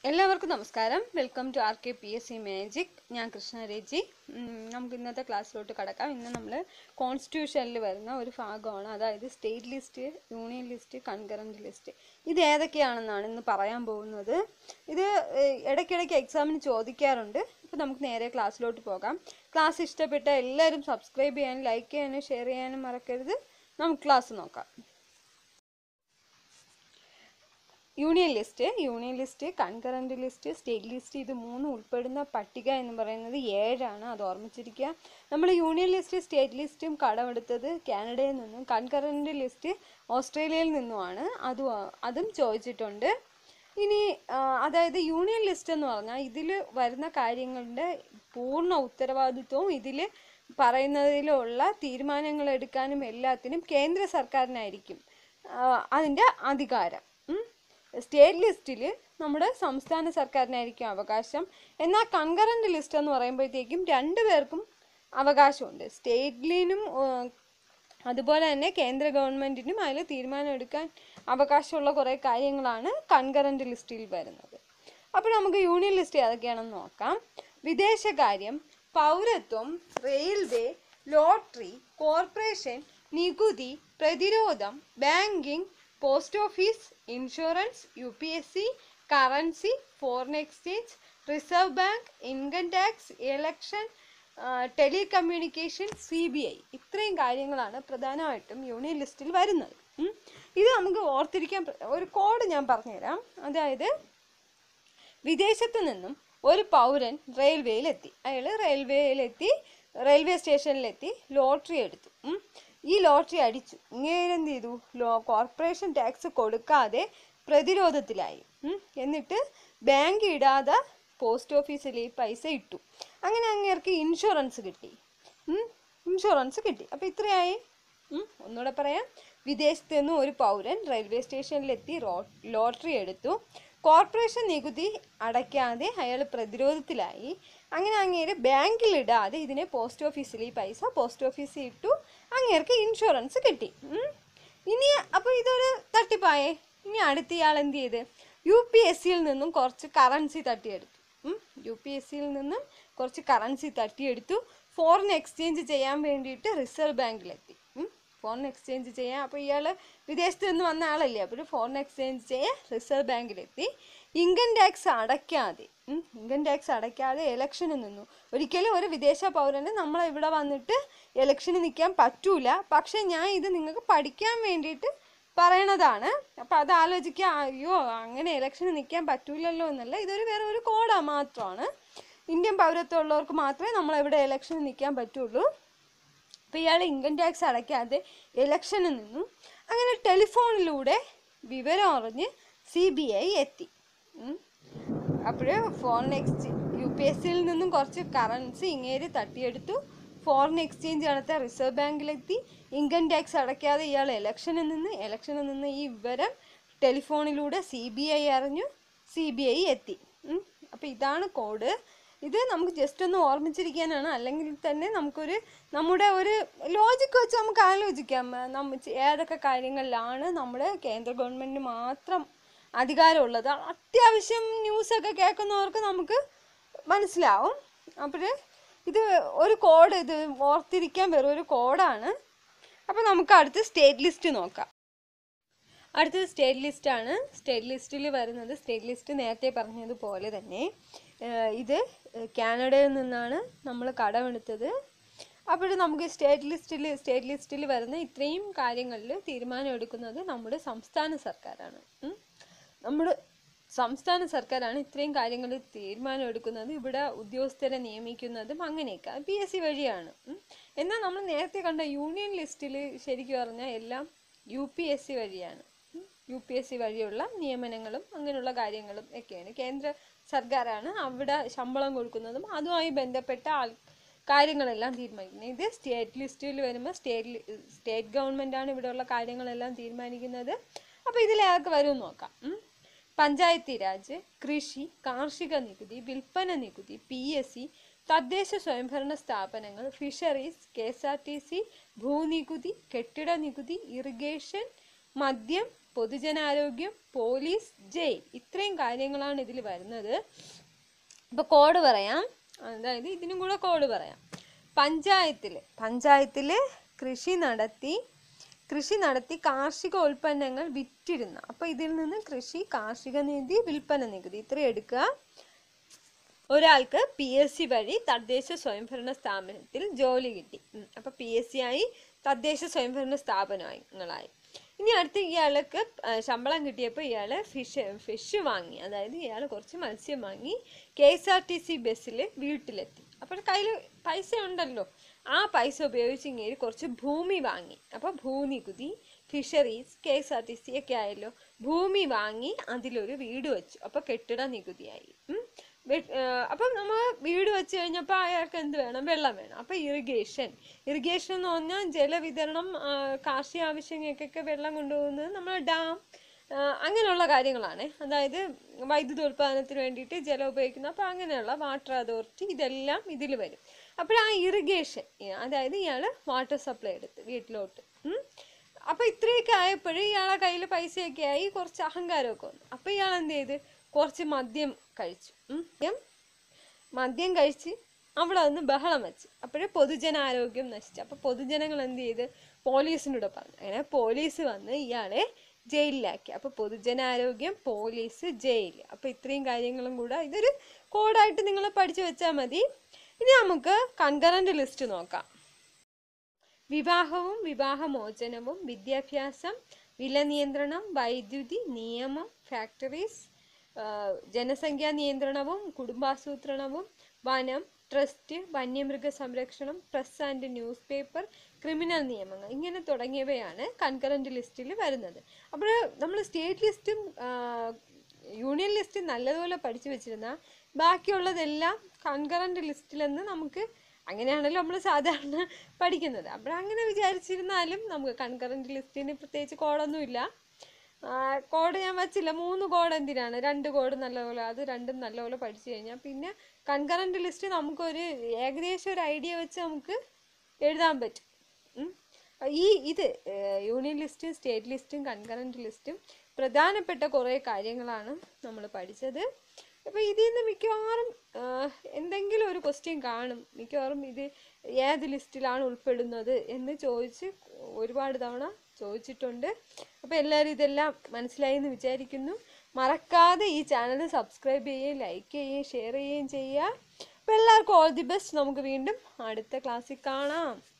എല്ലാവർക്കും നമസ്കാരം welcome to R K P S C magic ഞാൻ കൃഷ്ണ രജി ഉം, നമുക്ക് ഇന്നത്തെ ക്ലാസ്സിലോട്ട് കടക്കാം ഇന്ന് നമ്മൾ കോൺസ്റ്റിറ്റ്യൂഷനിൽ വരുന്ന ഒരു ഭാഗമാണ് അതായത് state list union list concurrent list ഇത് ഏതൊക്കെയാണെന്നാണ് ഇന്ന് പറയാൻ പോകുന്നത് ഇത് ഏഹ്, ഇടയ്ക്കിടയ്ക്ക് എക്സാമിന് ചോദിക്കാറുണ്ട് അപ്പോൾ നമുക്ക് നേരെ ക്ലാസ്സിലോട്ട് പോകാം ക്ലാസ് ഇഷ്ടപ്പെട്ട എല്ലാവരും സബ്സ്ക്രൈബ് ചെയ്യാനും ലൈക്ക് ചെയ്യാനും ഷെയർ ചെയ്യാനും മറക്കരുത് നമുക്ക് ക്ലാസ് നോക്കാം union list union list concurrent list state list ഇത് മൂന്നും ഉൾപ്പെടുന്ന പട്ടിക എന്ന് പറയുന്നത് ഏഴാണ് അത് ഓർമ്മിച്ചിരിക്കുക നമ്മൾ യൂണിയൻ ലിസ്റ്റ് സ്റ്റേറ്റ് ലിസ്റ്റും കടമെടുത്തത് കാനഡയിൽ നിന്നും കൺകറന്റ് ലിസ്റ്റ് ഓസ്ട്രേലിയയിൽ നിന്നുമാണ് അതും അതും ചോദിച്ചിട്ടുണ്ട് ഇനി ആ, അതായത് യൂണിയൻ ലിസ്റ്റ് എന്ന് പറഞ്ഞാൽ ഇതിൽ വരുന്ന കാര്യങ്ങളുടെ പൂർണ്ണ ഉത്തരവാദിത്വവും ഇതിൽ പറയുന്നതിലുള്ള തീരുമാനങ്ങൾ എടുക്കാനും എല്ലാത്തിനും കേന്ദ്ര സർക്കാരിനായിരിക്കും ആ, അതിൻ്റെ അധികാരം ഉം. സ്റ്റേറ്റ് ലിസ്റ്റിൽ നമ്മുടെ സംസ്ഥാന സർക്കാരിനായിരിക്കും അവകാശം എന്നാൽ കൺകറന്റ് ലിസ്റ്റ് എന്ന് പറയുമ്പോഴത്തേക്കും രണ്ടു പേർക്കും അവകാശമുണ്ട് സ്റ്റേറ്റിനും അതുപോലെ തന്നെ കേന്ദ്ര ഗവൺമെൻറ്റിനും അതിൽ തീരുമാനം എടുക്കാൻ അവകാശമുള്ള കുറേ കാര്യങ്ങളാണ് കൺകറന്റ് ലിസ്റ്റിൽ വരുന്നത് അപ്പോൾ നമുക്ക് യൂണിയൻ ലിസ്റ്റ് ഏതൊക്കെയാണെന്ന് നോക്കാം വിദേശകാര്യം പൗരത്വം റെയിൽവേ ലോട്ടറി കോർപ്പറേഷൻ നികുതി പ്രതിരോധം banking post office insurance U P S C currency foreign exchange reserve bank income tax election telecommunication C B I ഇത്രയും കാര്യങ്ങളാണ് പ്രധാനമായിട്ടും യൂണിയൻ ലിസ്റ്റിൽ വരുന്നത് ഉം. ഇത് നമുക്ക് ഓർത്തിരിക്കാൻ പ്ര- ഒരു കോഡ് ഞാൻ പറഞ്ഞുതരാം അതായത് വിദേശത്ത് നിന്നും ഒരു പൗരൻ റെയിൽവേയിലെത്തി അയാൾ റെയിൽവേയിലെത്തി റെയിൽവേ സ്റ്റേഷനിലെത്തി ലോട്ടറി എടുത്തു ഉം. ഈ ലോട്ടറി അടിച്ചു ഇങ്ങനെ എന്ത് ചെയ്തു ലോ കോർപ്പറേഷൻ ടാക്സ് കൊടുക്കാതെ പ്രതിരോധത്തിലായി ഉം. എന്നിട്ട് ബാങ്ക് ഇടാതെ പോസ്റ്റ് ഓഫീസിൽ ഈ പൈസ ഇട്ടു അങ്ങനെ അങ്ങേർക്ക് ഇൻഷുറൻസ് കിട്ടി ഉം. ഇൻഷുറൻസ് കിട്ടി അപ്പോൾ ഇത്രയായി ഉം. ഒന്നുകൂടെ പറയാം വിദേശത്ത് നിന്നും ഒരു പൗരൻ റെയിൽവേ സ്റ്റേഷനിലെത്തി റോ- ലോട്ടറി എടുത്തു കോർപ്പറേഷൻ നികുതി അടയ്ക്കാതെ അയാൾ പ്രതിരോധത്തിലായി അങ്ങനെ അങ്ങേര് ബാങ്കിൽ ഇടാതെ ഇതിനെ പോസ്റ്റ് ഓഫീസിൽ ഈ പൈസ പോസ്റ്റ് ഓഫീസിൽ ഇട്ടു അങ്ങേർക്ക് ഇൻഷുറൻസ് കിട്ടി ഉം. ഇനി അപ്പോൾ ഇതൊരു തട്ടിപ്പായേ ഇനി അടുത്ത ഇയാൾ എന്ത് ചെയ്ത് യു പി എസ് സിയിൽ നിന്നും കുറച്ച് കറൻസി തട്ടിയെടുത്തു യു പി എസ് സിയിൽ നിന്നും കുറച്ച് കറൻസി തട്ടിയെടുത്തു ഫോറിൻ എക്സ്ചേഞ്ച് ചെയ്യാൻ വേണ്ടിയിട്ട് റിസർവ് ബാങ്കിലെത്തി ഉം. ഫോറിൻ എക്സ്ചേഞ്ച് ചെയ്യാൻ അപ്പോൾ ഇയാൾ വിദേശത്ത് നിന്ന് വന്ന ആളല്ലേ അപ്പോൾ ഒരു ഫോറിൻ എക്സ്ചേഞ്ച് ചെയ്യാൻ റിസർവ് ബാങ്കിലെത്തി ഇൻകം ടാക്സ് അടയ്ക്കാതെ ഉം, ഇൻകം ടാക്സ് അടയ്ക്കാതെ ഇലക്ഷന് നിന്നു ഒരിക്കലും ഒരു വിദേശ പൗരന് നമ്മളെ ഇവിടെ വന്നിട്ട് ഇലക്ഷന് നിൽക്കാൻ പറ്റൂല പക്ഷേ ഞാൻ ഇത് നിങ്ങൾക്ക് പഠിക്കാൻ വേണ്ടിയിട്ട് പറയണതാണ് അപ്പോൾ അത് ആലോചിക്കുക അയ്യോ അങ്ങനെ ഇലക്ഷന് നിൽക്കാൻ പറ്റൂലല്ലോ എന്നല്ല ഇതൊരു വേറെ ഒരു കോഡാ മാത്രമാണ് ഇന്ത്യൻ പൗരത്വം ഉള്ളവർക്ക് മാത്രമേ നമ്മളെവിടെ ഇലക്ഷന് നിൽക്കാൻ പറ്റുള്ളൂ അപ്പോൾ ഇയാൾ ഇൻകം ടാക്സ് അടയ്ക്കാതെ ഇലക്ഷന് നിന്നു അങ്ങനെ ടെലിഫോണിലൂടെ വിവരം അറിഞ്ഞ് സി ബി ഐ എത്തി അപ്പോൾ foreign exchange U P S സിയിൽ നിന്നും കുറച്ച് കറൻസി ഇങ്ങേര് തട്ടിയെടുത്തു ഫോറിൻ എക്സ്ചേഞ്ച് നടത്തിയ റിസർവ് ബാങ്കിലെത്തി ഇൻകം ടാക്സ് അടയ്ക്കാതെ ഇയാൾ ഇലക്ഷനിൽ നിന്ന് ഇലക്ഷനിൽ നിന്ന് ഈ വിവരം ടെലിഫോണിലൂടെ സി ബി ഐ അറിഞ്ഞു സി ബി ഐ എത്തി അപ്പോൾ ഇതാണ് കോഡ് ഇത് നമുക്ക് ജസ്റ്റ് ഒന്ന് ഓർമ്മിച്ചിരിക്കാനാണ് അല്ലെങ്കിൽ തന്നെ നമുക്കൊരു നമ്മുടെ ഒരു ലോജിക്ക് വെച്ച് നമുക്ക് ആലോചിക്കാം നമ്മ ഏതൊക്കെ കാര്യങ്ങളിലാണ് നമ്മുടെ കേന്ദ്ര ഗവൺമെൻറ് മാത്രം അധികാരമുള്ളത് അത്യാവശ്യം ന്യൂസൊക്കെ കേൾക്കുന്നവർക്ക് നമുക്ക് മനസ്സിലാവും അപ്പോൾ ഇത് ഒരു കോഡ് ഇത് ഓർത്തിരിക്കാൻ വെറും ഒരു കോഡാണ് അപ്പോൾ നമുക്ക് അടുത്ത് സ്റ്റേറ്റ് ലിസ്റ്റ് നോക്കാം അടുത്തത് സ്റ്റേറ്റ് ലിസ്റ്റാണ് സ്റ്റേറ്റ് ലിസ്റ്റിൽ വരുന്നത് സ്റ്റേറ്റ് ലിസ്റ്റ് നേരത്തെ പറഞ്ഞതുപോലെ തന്നെ ഏഹ് ഇത് കാനഡയിൽ നിന്നാണ് നമ്മൾ കടമെടുത്തത് അപ്പോൾ നമുക്ക് സ്റ്റേറ്റ് ലിസ്റ്റിൽ സ്റ്റേറ്റ് ലിസ്റ്റിൽ വരുന്ന ഇത്രയും കാര്യങ്ങളിൽ തീരുമാനം എടുക്കുന്നത് നമ്മുടെ സംസ്ഥാന സർക്കാരാണ് ഉം. നമ്മുടെ സംസ്ഥാന സർക്കാരാണ് ഇത്രയും കാര്യങ്ങളിൽ തീരുമാനം എടുക്കുന്നത് ഇവിടെ ഉദ്യോഗസ്ഥരെ നിയമിക്കുന്നതും അങ്ങനെയൊക്കെ പി എസ് സി വഴിയാണ് ഉം. എന്നാൽ നമ്മൾ നേരത്തെ കണ്ട യൂണിയൻ ലിസ്റ്റിൽ ശരിക്കും പറഞ്ഞാൽ എല്ലാം യു പി എസ് സി വഴിയാണ് യു പി എസ് സി വഴിയുള്ള നിയമനങ്ങളും അങ്ങനെയുള്ള കാര്യങ്ങളും ഒക്കെയാണ് കേന്ദ്ര സർക്കാരാണ് അവിടെ ശമ്പളം കൊടുക്കുന്നതും അതുമായി ബന്ധപ്പെട്ട ആൾ കാര്യങ്ങളെല്ലാം തീരുമാനിക്കുന്നത് ഇത് സ്റ്റേറ്റ് ലിസ്റ്റിൽ വരുമ്പോൾ സ്റ്റേറ്റ് സ്റ്റേറ്റ് ഗവൺമെൻറ്റാണ് ഇവിടെയുള്ള കാര്യങ്ങളെല്ലാം തീരുമാനിക്കുന്നത് അപ്പോൾ ഇതിലേതൊക്കെ വരും നോക്കാം ഉം. പഞ്ചായത്തി രാജ് കൃഷി കാർഷിക നികുതി വിൽപ്പന നികുതി പി എസ് സി തദ്ദേശ സ്വയംഭരണ സ്ഥാപനങ്ങൾ fisheries K S R T C ഭൂനികുതി കെട്ടിട നികുതി ഇറിഗേഷൻ മദ്യം പൊതുജനാരോഗ്യം പോലീസ് ജയിൽ ഇത്രയും കാര്യങ്ങളാണ് ഇതിൽ വരുന്നത് അപ്പോൾ കോഡ് പറയാം അതായത് ഇതിനും കൂടെ കോഡ് പറയാം പഞ്ചായത്തിൽ പഞ്ചായത്തിൽ കൃഷി നടത്തി കൃഷി നടത്തി കാർഷിക ഉൽപ്പന്നങ്ങൾ വിറ്റിരുന്ന അപ്പോൾ ഇതിൽ നിന്ന് കൃഷി കാർഷിക നികുതി വിൽപ്പന നികുതി ഇത്രയും എടുക്കുക ഒരാൾക്ക് പി എസ് സി വഴി തദ്ദേശ സ്വയംഭരണ സ്ഥാപനത്തിൽ ജോലി കിട്ടി ഉം. അപ്പൊ പി എസ് സി ആയി തദ്ദേശ സ്വയംഭരണ സ്ഥാപനങ്ങളായി ഇനി അടുത്ത് ഇയാൾക്ക് ആ, ശമ്പളം കിട്ടിയപ്പോൾ ഇയാൾ ഫിഷ് ഫിഷ് വാങ്ങി അതായത് ഇയാൾ കുറച്ച് മത്സ്യം വാങ്ങി K S R T C ബസ്സിൽ വീട്ടിലെത്തി അപ്പോൾ കയ്യിൽ പൈസ ഉണ്ടല്ലോ ആ പൈസ ഉപയോഗിച്ച് ഇങ്ങനെ കുറച്ച് ഭൂമി വാങ്ങി അപ്പോൾ ഭൂനികുതി fisheries K S R T C ഒക്കെ ആയല്ലോ ഭൂമി വാങ്ങി അതിലൊരു വീട് വെച്ചു അപ്പോൾ കെട്ടിട നികുതിയായി ഉം. വെ- ഏർ അപ്പം നമ്മൾ വീട് വെച്ച് കഴിഞ്ഞപ്പോൾ അയാൾക്ക് എന്ത് വേണം വെള്ളം വേണം അപ്പം ഇറിഗേഷൻ ഇറിഗേഷൻ എന്ന് പറഞ്ഞാൽ ജലവിതരണം ആ, കാർഷിക ആവശ്യങ്ങൾക്കൊക്കെ വെള്ളം കൊണ്ടുപോകുന്നത് നമ്മൾ ഡാം ആ, അങ്ങനെയുള്ള കാര്യങ്ങളാണ് അതായത് വൈദ്യുത ഉൽപ്പാദനത്തിന് വേണ്ടിയിട്ട് ജലം ഉപയോഗിക്കുന്നു അപ്പോൾ അങ്ങനെയുള്ള വാട്ടർ അതോറിറ്റി ഇതെല്ലാം ഇതിൽ വരും അപ്പോൾ ആ ഇറിഗേഷൻ അതായത് ഇയാൾ വാട്ടർ സപ്ലൈ എടുത്ത് വീട്ടിലോട്ട് ഉം. അപ്പൊ ഇത്രയൊക്കെ ആയപ്പോഴും ഇയാളെ കയ്യിൽ പൈസയൊക്കെ ആയി കുറച്ച് അഹങ്കാരമൊക്കെ വന്നു അപ്പൊ ഇയാൾ എന്ത് ചെയ്ത് കുറച്ച് മദ്യം കഴിച്ചു ഉം. മദ്യം മദ്യം കഴിച്ച് അവിടെ വന്ന് ബഹളം വെച്ച് അപ്പോഴേ പൊതുജനാരോഗ്യം നശിച്ചു അപ്പൊ പൊതുജനങ്ങൾ എന്ത് ചെയ്ത് പോലീസിനോട് പറഞ്ഞു അങ്ങനെ പോലീസ് വന്ന് ഇയാളെ ജയിലിലാക്കി അപ്പൊ പൊതുജനാരോഗ്യം പോലീസ് ജയിൽ അപ്പൊ ഇത്രയും കാര്യങ്ങളും കൂടെ ഇതൊരു കോഡായിട്ട് നിങ്ങൾ പഠിച്ചു വെച്ചാൽ മതി ഇനി നമുക്ക് കൺകറന്റ് ലിസ്റ്റ് നോക്കാം വിവാഹവും വിവാഹമോചനവും വിദ്യാഭ്യാസം വില നിയന്ത്രണം വൈദ്യുതി നിയമം ഫാക്ടറീസ് ജനസംഖ്യാ നിയന്ത്രണവും കുടുംബാസൂത്രണവും വനം ട്രസ്റ്റ് വന്യമൃഗ സംരക്ഷണം press and newspaper criminal നിയമങ്ങൾ ഇങ്ങനെ തുടങ്ങിയവയാണ് കൺകറന്റ് ലിസ്റ്റിൽ വരുന്നത് അപ്പോൾ നമ്മൾ സ്റ്റേറ്റ് ലിസ്റ്റും യൂണിയൻ ലിസ്റ്റും നല്ലതുപോലെ പഠിച്ചു വെച്ചിരുന്നാൽ ബാക്കിയുള്ളതെല്ലാം കൺകറന്റ് ലിസ്റ്റിലെന്ന് നമുക്ക് അങ്ങനെയാണല്ലോ നമ്മൾ സാധാരണ പഠിക്കുന്നത് അപ്പോൾ അങ്ങനെ വിചാരിച്ചിരുന്നാലും നമുക്ക് കൺകറന്റ് ലിസ്റ്റിന് പ്രത്യേകിച്ച് കോഡൊന്നുമില്ല കോഡ് ഞാൻ വച്ചില്ല മൂന്ന് കോഡ് എന്തിനാണ് രണ്ട് കോഡ് നല്ലപോലെ അത് രണ്ടും നല്ലപോലെ പഠിച്ചു കഴിഞ്ഞാൽ പിന്നെ കൺകറന്റ് ലിസ്റ്റ് നമുക്കൊരു ഏകദേശം ഒരു ഐഡിയ വെച്ച് നമുക്ക് എഴുതാൻ പറ്റും ഉം. ഈ ഇത് ഏർ, യൂണിയൻ ലിസ്റ്റും സ്റ്റേറ്റ് ലിസ്റ്റും കൺകറന്റ് ലിസ്റ്റും പ്രധാനപ്പെട്ട കുറേ കാര്യങ്ങളാണ് നമ്മൾ പഠിച്ചത് അപ്പോൾ ഇതിൽ നിന്ന് മിക്കവാറും ആഹ്, എന്തെങ്കിലും ഒരു ക്വസ്റ്റ്യൻ കാണും മിക്കവാറും ഇത് ഏത് ലിസ്റ്റിലാണ് ഉൾപ്പെടുന്നത് എന്ന് ചോദിച്ച് ഒരുപാട് തവണ ചോദിച്ചിട്ടുണ്ട് അപ്പോൾ എല്ലാവരും ഇതെല്ലാം മനസ്സിലായി എന്ന് വിചാരിക്കുന്നു മറക്കാതെ ഈ ചാനൽ സബ്സ്ക്രൈബ് ചെയ്യുകയും ലൈക്ക് ചെയ്യുകയും ഷെയർ ചെയ്യുകയും ചെയ്യുക അപ്പോൾ എല്ലാവർക്കും ഓൾ ദി ബെസ്റ്റ് നമുക്ക് വീണ്ടും അടുത്ത ക്ലാസ്സിൽ കാണാം